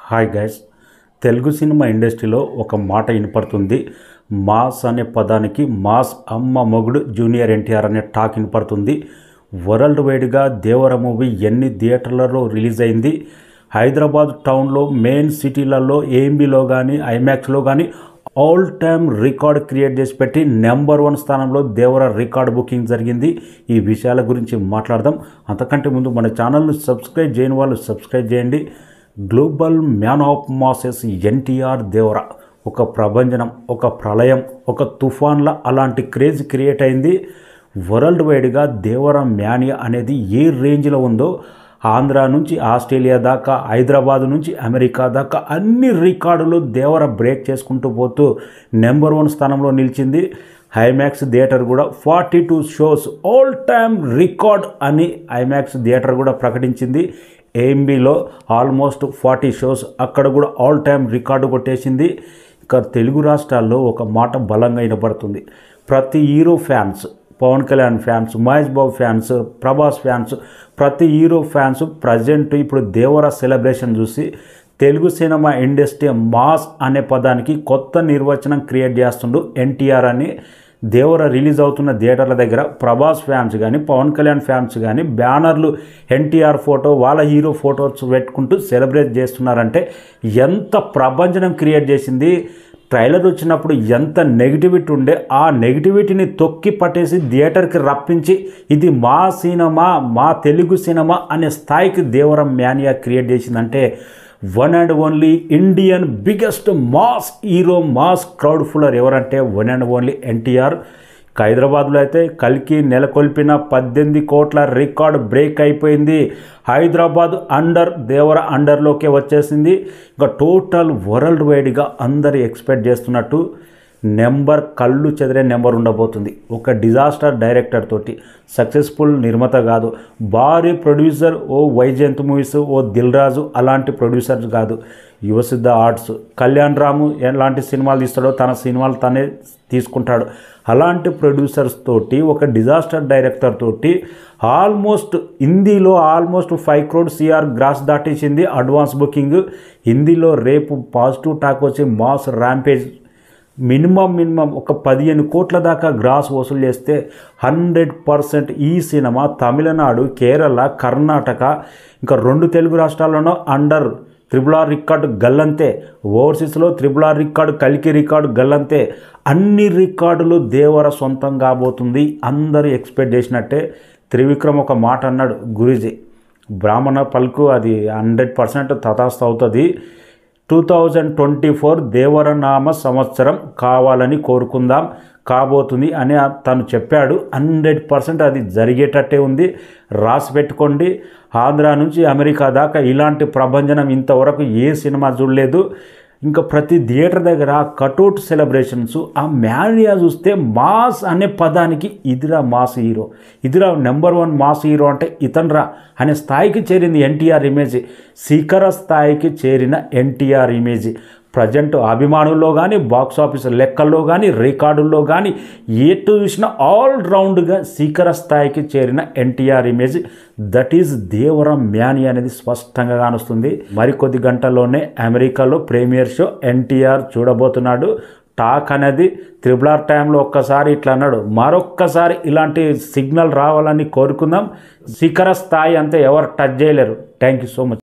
hi guys Telugu cinema ఇండస్ట్రీలో ఒక మాట వినపడుతుంది మాస్ అనే పదానికి మాస్ అమ్మ మొగుడు జూనియర్ ఎన్టీఆర్ అనే టాక్ వినపడుతుంది వరల్డ్ వైడ్గా దేవర మూవీ ఎన్ని థియేటర్లలో రిలీజ్ అయింది హైదరాబాద్ టౌన్లో మెయిన్ సిటీలలో ఏఎంబీలో కానీ ఐమాక్స్లో కానీ ఆల్ టైమ్ రికార్డ్ క్రియేట్ చేసి పెట్టి నెంబర్ వన్ స్థానంలో దేవర రికార్డ్ బుకింగ్ జరిగింది ఈ విషయాల గురించి మాట్లాడదాం అంతకంటే ముందు మన ఛానల్ను సబ్స్క్రైబ్ చేయని వాళ్ళు సబ్స్క్రైబ్ చేయండి global man of masses NTR Devara ఒక ప్రభంజనం ఒక ప్రళయం ఒక తుఫాన్ల అలాంటి క్రేజ్ క్రియేట్ అయింది వరల్డ్ వైడ్గా దేవర మ్యానియా అనేది ఏ రేంజ్లో ఉందో ఆంధ్ర నుంచి ఆస్ట్రేలియా దాకా హైదరాబాద్ నుంచి అమెరికా దాకా అన్ని రికార్డులు దేవర బ్రేక్ చేసుకుంటూ పోతూ నెంబర్ వన్ స్థానంలో నిలిచింది ఐమాక్స్ థియేటర్ కూడా forty two shows all time record అని ఐమాక్స్ థియేటర్ కూడా ప్రకటించింది ఏఎంబీలో ఆల్మోస్ట్ ఫార్టీ షోస్ అక్కడ కూడా ఆల్ టైమ్ రికార్డు కొట్టేసింది ఇక తెలుగు రాష్ట్రాల్లో ఒక మాట బలంగా వినపడుతుంది ప్రతి hero fans Pawan Kalyan fans Mahesh Babu fans Prabhas fans ప్రతి హీరో ఫ్యాన్స్ ప్రజెంట్ ఇప్పుడు దేవర సెలబ్రేషన్ చూసి తెలుగు సినిమా ఇండస్ట్రీ మాస్ అనే పదానికి కొత్త నిర్వచనం క్రియేట్ చేస్తుండు ఎన్టీఆర్ అని దేవర రిలీజ్ అవుతున్న థియేటర్ల దగ్గర ప్రభాస్ ఫ్యాన్స్ కానీ పవన్ కళ్యాణ్ ఫ్యాన్స్ కానీ బ్యానర్లు ఎన్టీఆర్ ఫోటో వాళ్ళ హీరో ఫోటోస్ పెట్టుకుంటూ సెలబ్రేట్ చేస్తున్నారంటే ఎంత ప్రభంజనం క్రియేట్ చేసింది ట్రైలర్ వచ్చినప్పుడు ఎంత నెగిటివిటీ ఉండే ఆ నెగిటివిటీని తొక్కి పట్టేసి థియేటర్కి రప్పించి ఇది మా సినిమా మా తెలుగు సినిమా అనే స్థాయికి దేవరం మ్యానియా క్రియేట్ చేసిందంటే one and only Indian biggest mass hero mass crowd puller ఎవరంటే వన్ అండ్ ఓన్లీ ఎన్టీఆర్ హైదరాబాద్లో అయితే కల్కి నెలకొల్పిన పద్దెనిమిది కోట్ల రికార్డ్ బ్రేక్ అయిపోయింది హైదరాబాద్ అండర్ దేవర అండర్లోకే వచ్చేసింది ఇంకా టోటల్ వరల్డ్ వైడ్గా అందరు ఎక్స్పెక్ట్ చేస్తున్నట్టు నెంబర్ కళ్ళు చెదిరే నెంబర్ ఉండబోతుంది ఒక డిజాస్టర్ డైరెక్టర్ తోటి సక్సెస్ఫుల్ నిర్మాత కాదు భారీ ప్రొడ్యూసర్ ఓ వైజయంత్ మూవీస్ ఓ దిల్ రాజు అలాంటి ప్రొడ్యూసర్స్ కాదు యువసిద్ధ ఆర్ట్స్ కళ్యాణ్ రాము ఎలాంటి సినిమాలు తీస్తాడో తన సినిమాలు తనే తీసుకుంటాడు అలాంటి ప్రొడ్యూసర్స్ తోటి ఒక డిజాస్టర్ డైరెక్టర్ తోటి ఆల్మోస్ట్ హిందీలో almost five crore CR gross దాటేసింది అడ్వాన్స్ బుకింగ్ హిందీలో రేపు పాజిటివ్ టాక్ వచ్చి మాస్ ర్యాంపేజ్ మినిమం మినిమం ఒక పదిహేను కోట్ల దాకా గ్రాస్ వసూలు చేస్తే హండ్రెడ్ పర్సెంట్ ఈ సినిమా తమిళనాడు కేరళ కర్ణాటక ఇంకా రెండు తెలుగు రాష్ట్రాల్లోనూ అండర్ త్రిబుల్ ఆర్ రికార్డు గల్లంతే ఓవర్సీస్లో త్రిబుల్ ఆర్ రికార్డు కలికి రికార్డు గల్లంతే అన్ని రికార్డులు దేవర సొంతం కాబోతుంది అందరూ ఎక్స్పెక్ట్ చేసినట్టే త్రివిక్రమ్ ఒక మాట అన్నాడు గురూజీ బ్రాహ్మణ పలుకు అది హండ్రెడ్ పర్సెంట్ తథాస్థ అవుతుంది టూ థౌజండ్ ట్వంటీ ఫోర్ దేవరనామ సంవత్సరం కావాలని కోరుకుందాం కాబోతుంది అని తను చెప్పాడు హండ్రెడ్ పర్సెంట్ అది జరిగేటట్టే ఉంది రాసి పెట్టుకోండి ఆంధ్ర నుంచి అమెరికా దాకా ఇలాంటి ప్రభంజనం ఇంతవరకు ఏ సినిమా చూడలేదు ఇంకా ప్రతి థియేటర్ దగ్గర కటౌట్ సెలబ్రేషన్స్ ఆ మ్యానియా చూస్తే మాస్ అనే పదానికి ఇదిరా మాస్ హీరో ఇదిరా నెంబర్ వన్ మాస్ హీరో అంటే ఇతన్రా అనే స్థాయికి చేరింది ఎన్టీఆర్ ఇమేజ్ శిఖర స్థాయికి చేరిన ఎన్టీఆర్ ఇమేజ్ ప్రజెంట్ అభిమానుల్లో కానీ బాక్స్ ఆఫీస్ లెక్కల్లో కానీ రికార్డుల్లో కానీ ఎటు చూసినా ఆల్ రౌండ్గా శిఖర స్థాయికి చేరిన NTR image that is Devara mania అనేది స్పష్టంగా కానుస్తుంది మరికొద్ది గంటల్లోనే అమెరికాలో ప్రీమియర్ షో ఎన్టీఆర్ చూడబోతున్నాడు టాక్ అనేది త్రిబుల్ ఆర్ టైంలో ఒక్కసారి ఇట్లా అన్నాడు మరొక్కసారి ఇలాంటి సిగ్నల్ రావాలని కోరుకుందాం శిఖర స్థాయి అంతే ఎవరు టచ్ చేయలేరు థ్యాంక్ యూ సో మచ్